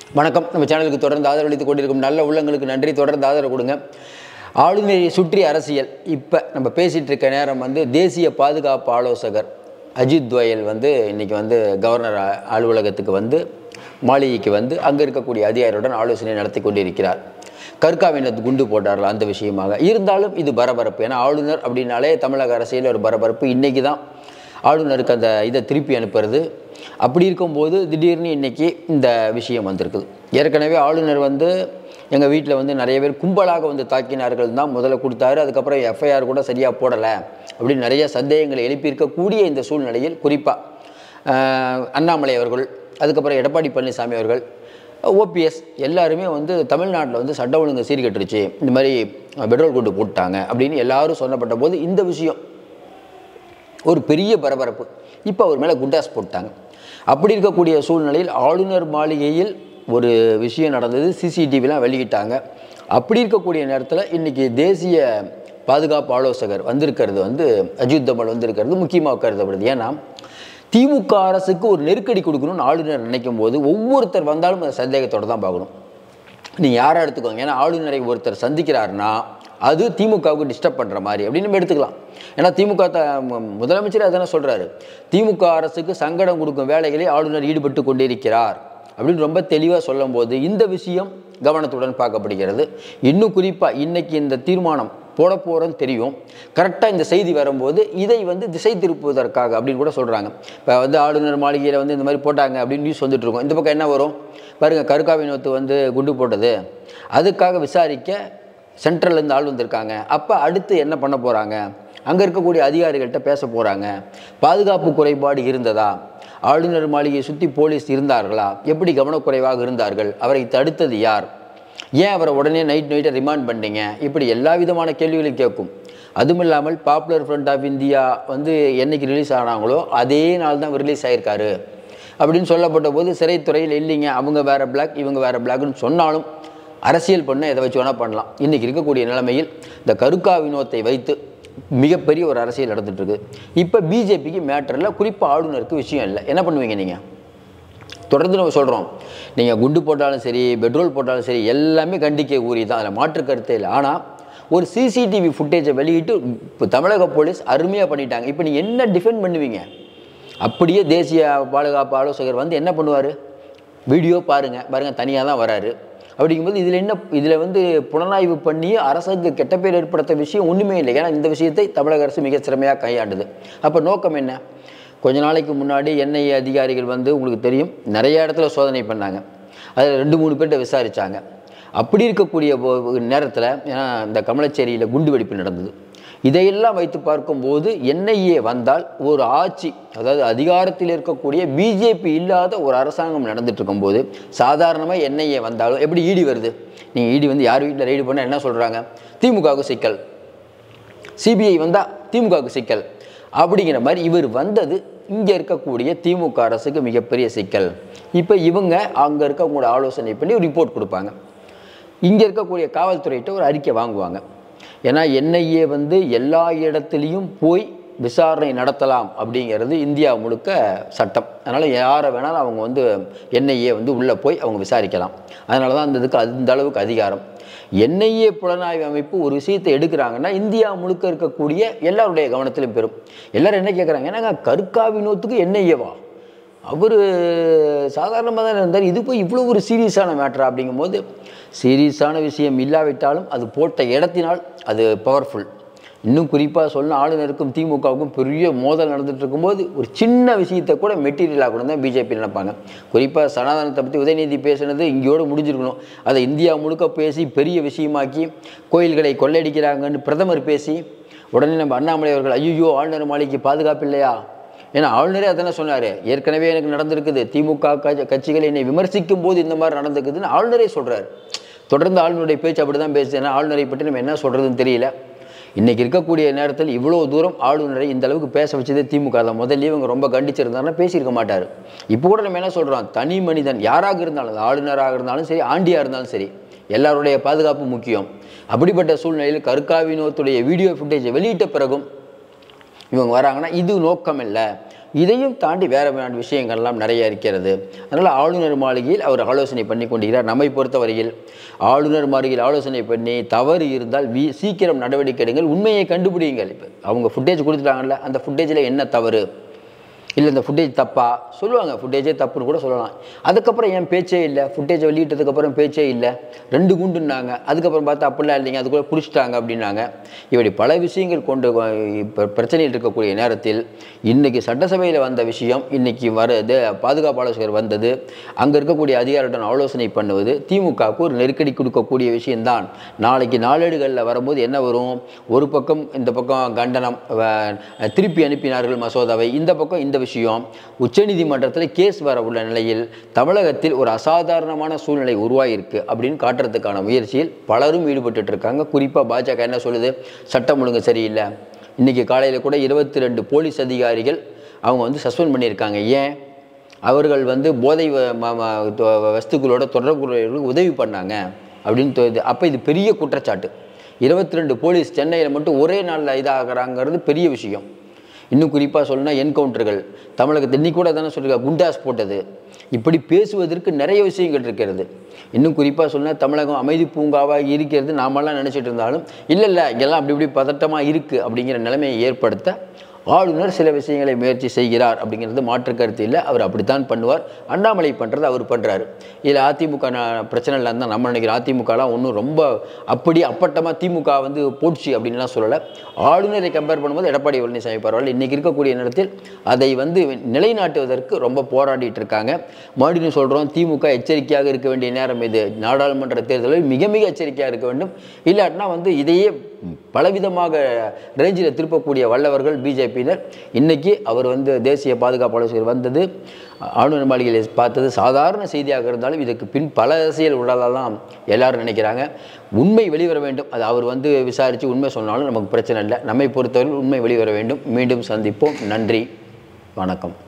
வணக்கம் நம்ம சேனலுக்கு தொடர்ந்து ஆதரவளித்து கொண்டிருக்கும் நல்ல உள்ளங்களுக்கு நன்றி தொடர்ந்து ஆதரவு கொடுங்க ஆளுநரை சுற்றி அரசியல் இப்போ நம்ம பேசிகிட்டு இருக்க நேரம் வந்து தேசிய பாதுகாப்பு ஆலோசகர் அஜித் துவயல் வந்து இன்றைக்கி வந்து கவர்னர் அ- அலுவலகத்துக்கு வந்து மாளிகைக்கு வந்து அங்கே இருக்கக்கூடிய அதிகாரியுடன் ஆலோசனை நடத்தி கொண்டிருக்கிறார் கற்காவினத்து குண்டு போட்டார்கள் அந்த விஷயமாக இருந்தாலும் இது பரபரப்பு ஏன்னா ஆளுநர் அப்படின்னாலே தமிழக அரசியல் ஒரு பரபரப்பு இன்றைக்கி தான் ஆளுநருக்கு அந்த இதை திருப்பி அனுப்புறது அப்படி இருக்கும்போது திடீர்னு இன்னைக்கு இந்த விஷயம் வந்திருக்குது ஏற்கனவே ஆளுநர் வந்து எங்கள் வீட்டில் வந்து நிறைய பேர் கும்பலாக வந்து தாக்கினார்கள் தான் முதல்ல கொடுத்தாரு அதுக்கப்புறம் எஃப்ஐஆர் கூட சரியாக போடலை அப்படின்னு நிறைய சந்தேகங்களை எழுப்பியிருக்கக்கூடிய இந்த சூழ்நிலையில் குறிப்பாக அண்ணாமலை அவர்கள் அதுக்கப்புறம் எடப்பாடி பழனிசாமி அவர்கள் ஓபிஎஸ் எல்லாருமே வந்து தமிழ்நாட்டில் வந்து சட்ட ஒழுங்கு சீர்கெட்டுருச்சு இந்த மாதிரி பெட்ரோல் குண்டு போட்டாங்க அப்படின்னு எல்லாரும் சொன்னப்பட்ட போது இந்த விஷயம் ஒரு பெரிய பரபரப்பு இப்போ அவர் மேலே குண்டாஸ் போட்டாங்க அப்படி இருக்கக்கூடிய சூழ்நிலையில் ஆளுநர் மாளிகையில் ஒரு விஷயம் நடந்தது சிசிடிவிலாம் வெளியிட்டாங்க அப்படி இருக்கக்கூடிய நேரத்தில் இன்றைக்கி தேசிய பாதுகாப்பு ஆலோசகர் வந்திருக்கிறது வந்து அஜித் தமல் வந்திருக்கிறது முக்கியமாக கருதப்படுது ஏன்னா திமுக அரசுக்கு ஒரு நெருக்கடி கொடுக்கணும்னு ஆளுநர் நினைக்கும் போது ஒவ்வொருத்தர் வந்தாலும் அந்த சந்தேகத்தோடு தான் பார்க்கணும் நீங்கள் யாரை எடுத்துக்கோங்க ஏன்னா ஆளுநரை ஒருத்தர் சந்திக்கிறாருன்னா அது திமுகவுக்கு டிஸ்டர்ப் பண்ணுற மாதிரி அப்படின்னு நம்ம எடுத்துக்கலாம் ஏன்னா திமுக த மு- முதலமைச்சர் அதானே சொல்கிறாரு திமுக அரசுக்கு சங்கடம் கொடுக்கும் வேலைகளில் ஆளுநர் ஈடுபட்டு கொண்டிருக்கிறார் அப்படின்னு ரொம்ப தெளிவாக சொல்லும்போது இந்த விஷயம் கவனத்துடன் பார்க்கப்படுகிறது இன்னும் குறிப்பாக இன்னைக்கு இந்த தீர்மானம் போட போகிறோன்னு தெரியும் கரெக்டாக இந்த செய்தி வரும்போது இதை வந்து திசை திருப்புவதற்காக அப்படின்னு கூட சொல்கிறாங்க இப்போ வந்து ஆளுநர் மாளிகையில் வந்து இந்த மாதிரி போட்டாங்க அப்படின்னு நியூஸ் வந்துட்டு இருக்கோம் இந்த பக்கம் என்ன வரும் பாருங்க கருக்காவினத்து வந்து குண்டு போட்டது அதுக்காக விசாரிக்க சென்ட்ரல்லேருந்து ஆள் வந்திருக்காங்க அப்போ அடுத்து என்ன பண்ண போகிறாங்க அங்கே இருக்கக்கூடிய அதிகாரிகள்கிட்ட பேச போகிறாங்க பாதுகாப்பு குறைபாடு இருந்ததா ஆளுநர் மாளிகையை சுற்றி போலீஸ் இருந்தார்களா எப்படி கவனக்குறைவாக இருந்தார்கள் அவரை தடுத்தது யார் ஏன் அவரை உடனே நைட் நைட்டை ரிமாண்ட் பண்ணீங்க இப்படி எல்லா விதமான கேள்விகளையும் கேட்கும் அதுவும் இல்லாமல் பாப்புலர் ஃப்ரண்ட் ஆஃப் இந்தியா வந்து என்னைக்கு ரிலீஸ் ஆனாங்களோ அதே நாள் தான் ரிலீஸ் ஆயிருக்காரு அப்படின்னு சொல்லப்பட்ட போது சிறைத்துறையில் இல்லைங்க அவங்க வேற பிளாக் இவங்க வேற பிளாக்னு சொன்னாலும் அரசியல் பண்ண எதை வச்சு வேணால் பண்ணலாம் இன்றைக்கி இருக்கக்கூடிய நிலைமையில் இந்த கருக்கா வினோத்தை வைத்து மிகப்பெரிய ஒரு அரசியல் நடந்துட்டு இருக்கு இப்போ பிஜேபிக்கு மேட்டரில் குறிப்பாக ஆளுநருக்கு விஷயம் இல்லை என்ன பண்ணுவீங்க நீங்கள் தொடர்ந்து நம்ம சொல்கிறோம் நீங்கள் குண்டு போட்டாலும் சரி பெட்ரோல் போட்டாலும் சரி எல்லாமே கண்டிக்க ஊறி தான் அதில் மாற்று கருத்தே இல்லை ஆனால் ஒரு சிசிடிவி ஃபுட்டேஜை வெளியிட்டு இப்போ தமிழக போலீஸ் அருமையாக பண்ணிட்டாங்க இப்போ நீங்கள் என்ன டிஃபெண்ட் பண்ணுவீங்க அப்படியே தேசிய பாதுகாப்பு ஆலோசகர் வந்து என்ன பண்ணுவார் வீடியோ பாருங்கள் பாருங்கள் தனியாக தான் வராரு அப்படிங்கும்போது இதில் என்ன இதில் வந்து புலனாய்வு பண்ணி அரசுக்கு கெட்ட பேர் ஏற்படுத்த விஷயம் ஒன்றுமே இல்லை ஏன்னா இந்த விஷயத்தை தமிழக அரசு மிக திறமையாக கையாண்டுது அப்போ நோக்கம் என்ன கொஞ்ச நாளைக்கு முன்னாடி என்ஐஏ அதிகாரிகள் வந்து உங்களுக்கு தெரியும் நிறைய இடத்துல சோதனை பண்ணாங்க அதில் ரெண்டு மூணு பேர்கிட்ட விசாரித்தாங்க அப்படி இருக்கக்கூடிய நேரத்தில் ஏன்னா இந்த கமலச்சேரியில் குண்டு வெடிப்பு நடந்தது இதையெல்லாம் வைத்து பார்க்கும்போது என்ஐஏ வந்தால் ஒரு ஆட்சி அதாவது அதிகாரத்தில் இருக்கக்கூடிய பிஜேபி இல்லாத ஒரு அரசாங்கம் நடந்துட்டு இருக்கும்போது சாதாரணமாக என்ஐஏ வந்தாலும் எப்படி ஈடி வருது நீங்கள் ஈடி வந்து யார் வீட்டில் ரெய்டு பண்ணால் என்ன சொல்கிறாங்க திமுகவுக்கு சிக்கல் சிபிஐ வந்தால் திமுகவுக்கு சிக்கல் அப்படிங்கிற மாதிரி இவர் வந்தது இங்கே இருக்கக்கூடிய திமுக அரசுக்கு மிகப்பெரிய சிக்கல் இப்போ இவங்க அங்கே இருக்கக்கூடிய ஆலோசனை பண்ணி ஒரு ரிப்போர்ட் கொடுப்பாங்க இங்கே இருக்கக்கூடிய காவல்துறையிட்ட ஒரு அறிக்கை வாங்குவாங்க ஏன்னா என்ஐஏ வந்து எல்லா இடத்துலையும் போய் விசாரணை நடத்தலாம் அப்படிங்கிறது இந்தியா முழுக்க சட்டம் அதனால் யாரை வேணாலும் அவங்க வந்து என்ஐஏ வந்து உள்ளே போய் அவங்க விசாரிக்கலாம் அதனால தான் அந்த இதுக்கு அந்த அளவுக்கு அதிகாரம் என்ஐஏ புலனாய்வு அமைப்பு ஒரு விஷயத்தை எடுக்கிறாங்கன்னா இந்தியா முழுக்க இருக்கக்கூடிய எல்லாருடைய கவனத்திலும் பெறும் எல்லாரும் என்ன கேட்குறாங்க ஏன்னாங்க கற்கா வினோத்துக்கு என்ஐஏவா அவர் சாதாரணமாக தான் இருந்தார் இது போய் இவ்வளோ ஒரு சீரியஸான மேட்ரா அப்படிங்கும்போது சீரியஸான விஷயம் இல்லாவிட்டாலும் அது போட்ட இடத்தினால் அது பவர்ஃபுல் இன்னும் குறிப்பாக சொல்ல ஆளுநருக்கும் திமுகவுக்கும் பெரிய மோதல் நடந்துட்டு இருக்கும்போது ஒரு சின்ன விஷயத்தை கூட மெட்டீரியலாக கூட தான் பிஜேபி நினைப்பாங்க குறிப்பாக சனாதனத்தை பற்றி உதயநிதி பேசுனது இங்கேயோடு முடிஞ்சிருக்கணும் அதை இந்தியா முழுக்க பேசி பெரிய விஷயமாக்கி கோயில்களை கொள்ளையடிக்கிறாங்கன்னு பிரதமர் பேசி உடனே நம்ம அண்ணாமலை அவர்கள் ஐயோ ஆளுநர் மாளிகைக்கு பாதுகாப்பு இல்லையா ஏன்னா ஆளுநரே அதானே சொன்னார் ஏற்கனவே எனக்கு நடந்திருக்குது திமுக கட்சி- கட்சிகள் என்னை விமர்சிக்கும் போது இந்த மாதிரி நடந்திருக்குதுன்னு ஆளுநரே சொல்கிறார் தொடர்ந்து ஆளுநருடைய பேச்சு அப்படி தான் பேசுது ஏன்னா ஆளுநரை பற்றி நம்ம என்ன சொல்கிறதுன்னு தெரியல இன்றைக்கி இருக்கக்கூடிய நேரத்தில் இவ்வளோ தூரம் ஆளுநரை இந்த அளவுக்கு பேச வச்சதே திமுக தான் முதல்ல இவங்க ரொம்ப கண்டிச்சிருந்தாருன்னா பேசியிருக்க மாட்டார் இப்போ கூட நம்ம என்ன சொல்கிறோம் தனி மனிதன் யாராக இருந்தாலும் அது ஆளுநராக இருந்தாலும் சரி ஆண்டியாக இருந்தாலும் சரி எல்லாருடைய பாதுகாப்பு முக்கியம் அப்படிப்பட்ட சூழ்நிலையில் கருக்கா வினோத்துடைய வீடியோ ஃபுட்டேஜை வெளியிட்ட பிறகும் இவங்க வராங்கன்னா இது நோக்கம் இல்லை இதையும் தாண்டி வேறு வேறு விஷயங்கள்லாம் நிறைய இருக்கிறது அதனால் ஆளுநர் மாளிகையில் அவர் ஆலோசனை பண்ணி கொண்டிருக்கிறார் நம்மை பொறுத்தவரையில் ஆளுநர் மாளிகையில் ஆலோசனை பண்ணி தவறு இருந்தால் வீ சீக்கிரம் நடவடிக்கை எடுங்கள் உண்மையை கண்டுபிடிங்கள் இப்போ அவங்க ஃபுட்டேஜ் கொடுத்துட்டாங்கல்ல அந்த ஃபுட்டேஜில் என்ன தவறு இல்லை இந்த ஃபுட்டேஜ் தப்பா சொல்லுவாங்க ஃபுட்டேஜே தப்புன்னு கூட சொல்லலாம் அதுக்கப்புறம் ஏன் பேச்சே இல்லை ஃபுட்டேஜை வெளியிட்டதுக்கப்புறம் பேச்சே இல்லை ரெண்டு குண்டுன்னாங்க அதுக்கப்புறம் பார்த்தா அப்படிலாம் இல்லைங்க அதுக்குள்ளே பிடிச்சிட்டாங்க அப்படின்னாங்க இப்படி பல விஷயங்கள் கொண்டு இப்போ பிரச்சனையில் இருக்கக்கூடிய நேரத்தில் இன்றைக்கி சட்டசபையில் வந்த விஷயம் இன்றைக்கி வருது பாதுகாப்பு ஆலோசகர் வந்தது அங்கே இருக்கக்கூடிய அதிகாரியுடன் ஆலோசனை பண்ணுவது திமுகவுக்கு ஒரு நெருக்கடி கொடுக்கக்கூடிய விஷயம்தான் நாளைக்கு நாளேடுகளில் வரும்போது என்ன வரும் ஒரு பக்கம் இந்த பக்கம் கண்டனம் வ- திருப்பி அனுப்பினார்கள் மசோதாவை இந்த பக்கம் இந்த விஷயம் உச்சநீதிமன்றத்தில் கேஸ் வர உள்ள நிலையில் தமிழகத்தில் ஒரு அசாதாரணமான சூழ்நிலை உருவாகியிருக்கு அப்படின்னு காட்டுறதுக்கான முயற்சியில் பலரும் ஈடுபட்டுட்டு இருக்காங்க குறிப்பாக பாஜக என்ன சொல்லுது சட்டம் ஒழுங்கு சரியில்லை இன்றைக்கி காலையில் கூட இருபத்தி ரெண்டு போலீஸ் அதிகாரிகள் அவங்க வந்து சஸ்பெண்ட் பண்ணியிருக்காங்க ஏன் அவர்கள் வந்து போதை வ- ம- ம- தொ- வஸ்துக்களோட தொடர்புகளுக்கு உதவி பண்ணாங்க அப்படின்னு தோணுது அப்போ இது பெரிய குற்றச்சாட்டு இருபத்தி ரெண்டு போலீஸ் சென்னையில் மட்டும் ஒரே நாளில் இதாகிறாங்கிறது பெரிய விஷயம் இன்னும் குறிப்பாக சொல்லணும்னா என்கவுண்டர்கள் தமிழகத்தில் இன்னைக்கு கூட தானே சொல்லியிருக்கா குண்டாஸ் போட்டது இப்படி பேசுவதற்கு நிறைய விஷயங்கள் இருக்கிறது இன்னும் குறிப்பாக சொன்னால் தமிழகம் அமைதி பூங்காவாக இருக்கிறது நாமெல்லாம் நினச்சிட்டு இருந்தாலும் இல்லை இல்லை இங்கெல்லாம் அப்படி இப்படி பதட்டமாக இருக்குது அப்படிங்கிற நிலைமையை ஏற்படுத்த ஆளுநர் சில விஷயங்களை முயற்சி செய்கிறார் அப்படிங்கிறது மாற்று கருத்து இல்லை அவர் அப்படித்தான் பண்ணுவார் அண்ணாமலை பண்ணுறது அவர் பண்ணுறாரு இதில் அதிமுக ந- பிரச்சனை இல்லைன்னு தான் நம்ம நினைக்கிறோம் அதிமுகலாம் ஒன்றும் ரொம்ப அப்படி அப்பட்டமாக திமுக வந்து போட்சி அப்படின்லாம் சொல்லலை ஆளுநரை கம்பேர் பண்ணும்போது எடப்பாடி பழனிசாமி பரவாயில்ல இன்றைக்கி இருக்கக்கூடிய நேரத்தில் அதை வந்து நிலைநாட்டுவதற்கு ரொம்ப போராடிட்டு இருக்காங்க மறுபடியும் சொல்கிறோம் திமுக எச்சரிக்கையாக இருக்க வேண்டிய நேரம் இது நாடாளுமன்ற தேர்தலில் மிக மிக எச்சரிக்கையாக இருக்க வேண்டும் இல்லாட்டினா வந்து இதையே பலவிதமாக ரேஞ்சில் திருப்பக்கூடிய வல்லவர்கள் பிஜேபியினர் இன்னைக்கு அவர் வந்து தேசிய பாதுகாப்பு ஆலோசகர் வந்தது ஆளுநர் மாளிகையில் பார்த்தது சாதாரண செய்தியாக இருந்தாலும் இதுக்கு பின் பல அரசியல் உள்ளதாக தான் எல்லாரும் நினைக்கிறாங்க உண்மை வெளிவர வேண்டும் அது அவர் வந்து விசாரித்து உண்மை சொன்னாலும் நமக்கு பிரச்சனை இல்லை நம்மை பொறுத்தவரை உண்மை வெளிவர வேண்டும் மீண்டும் சந்திப்போம் நன்றி வணக்கம்